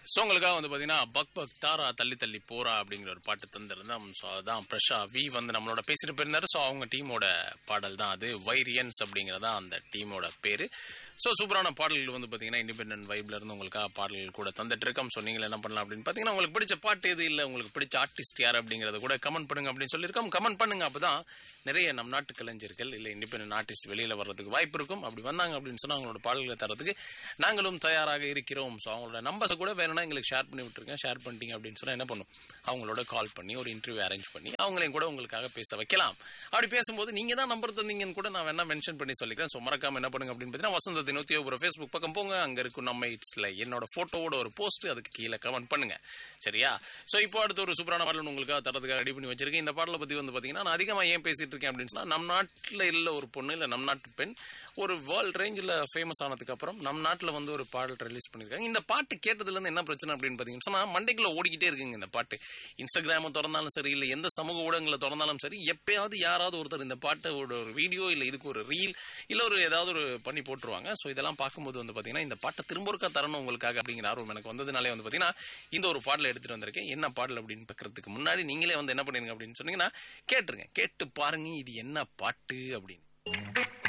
so உங்களுக்காக வந்து பார்த்தீங்கன்னா பக் பக் தாரா தள்ளி தள்ளி போறா அப்படிங்கிற ஒரு பாட்டு தந்திருந்தோம் ஸோ அதான் பிரஷா வி வந்து நம்மளோட பேசிட்டு போயிருந்தாரு ஸோ அவங்க டீமோட பாடல் தான் அது வைரியன்ஸ் அப்படிங்கிறதா அந்த டீமோட பேரு ஸோ சூப்பரான பாடல்கள் வந்து பார்த்தீங்கன்னா இண்டிபெண்டன்ட் வைப்ல இருந்து உங்களுக்காக பாடல்கள் கூட தந்துட்டு இருக்கோம் ஸோ நீங்கள் என்ன பண்ணலாம் அப்படின்னு பார்த்தீங்கன்னா உங்களுக்கு பிடிச்ச பாட்டு எது இல்லை உங்களுக்கு பிடிச்ச ஆர்டிஸ்ட் யார் அப்படிங்கிறத கூட கமெண்ட் பண்ணுங்க அப்படின்னு சொல்லியிருக்கோம் கமெண்ட் பண்ணுங்க அப்பதான் நிறைய நம் நாட்டு கலைஞர்கள் இல்லை இண்டிபெண்டன்ட் ஆர்டிஸ்ட் வெளியில வர்றதுக்கு வாய்ப்பு இருக்கும் அப்படி வந்தாங்க அப்படின்னு சொன்னா அவங்களோட பாடல்களை தரதுக்கு நாங்களும் தயாராக இருக்கிறோம் ஸோ அவங்களோட நம்பர்ஸை கூட வேணும்னா எங்களுக்கு ஷேர் பண்ணி விட்டுருங்க ஷேர் பண்ணிட்டீங்க அப்படின்னு சொன்னா என்ன பண்ணும் அவங்களோட கால் பண்ணி ஒரு இன்டர்வியூ அரேஞ்ச் பண்ணி அவங்களையும் கூட உங்களுக்காக பேச வைக்கலாம் அப்படி பேசும்போது நீங்க தான் நம்பர் தந்தீங்கன்னு கூட நான் வேணா மென்ஷன் பண்ணி சொல்லிக்கிறேன் ஸோ மறக்காம என்ன பண்ணுங்க அப்படின்னு பார்த்தீங்கன்னா வசந்த தினத்தியோ ஒரு ஃபேஸ்புக் பக்கம் போங்க அங்க இருக்கும் நம்ம இட்ஸ்ல என்னோட போட்டோவோட ஒரு போஸ்ட் அதுக்கு கீழே கமெண்ட் பண்ணுங்க சரியா ஸோ இப்போ அடுத்து ஒரு சூப்பரான பாடல் உங்களுக்காக தரதுக்காக ரெடி பண்ணி வச்சிருக்கேன் இந்த பாடலை பத்தி வந்து பாத்தீங்கன்னா நான் அதிகமா ஏன் பேசிட்டு இருக்கேன் அப்படின்னு சொன்னா நம் நாட்டுல இல்ல ஒரு பொண்ணு இல்ல நம் நாட்டு பெண் ஒரு வேர்ல்ட் ரேஞ்சில் ஃபேமஸ் ஆனதுக்கு அப்புறம் நம் நாட்டுல வந்து ஒரு பாடல் ரிலீஸ் பண்ணிருக்காங்க இந்த பாட்டு கேட்டதுல இருந்து என்ன பிரச்சனை அப்படின்னு பாத்தீங்கன்னா சொன்னா மண்டைக்குள்ள ஓடிக்கிட்டே இருக்குங்க இந்த பாட்டு இன்ஸ்டாகிராம திறந்தாலும் சரி இல்ல எந்த சமூக ஊடகங்களை திறந்தாலும் சரி எப்பயாவது யாராவது ஒருத்தர் இந்த பாட்டை ஒரு வீடியோ இல்ல இதுக்கு ஒரு ரீல் இல்ல ஒரு ஏதாவது ஒரு பண்ணி போட்டுருவாங்க ஸோ இதெல்லாம் பார்க்கும்போது வந்து பாத்தீங்கன்னா இந்த பாட்டை திரும்ப ஒருக்கா தரணும் உங்களுக்காக அப்படிங்கிற ஆர்வம் எனக்கு வந்ததுனாலே வந்து பாத்தீங்கன்னா இந்த ஒரு பாடலை எடுத்துட்டு வந்திருக்கேன் என்ன பாடல் அப்படின்னு பார்க்கறதுக்கு முன்னாடி நீங்களே வந்து என்ன பண்ணுங்க அப்படின்னு சொன்னீங்கன்னா கேட்டுருங்க கேட்டு பாருங்க இது என்ன பாட்டு அப்படின்னு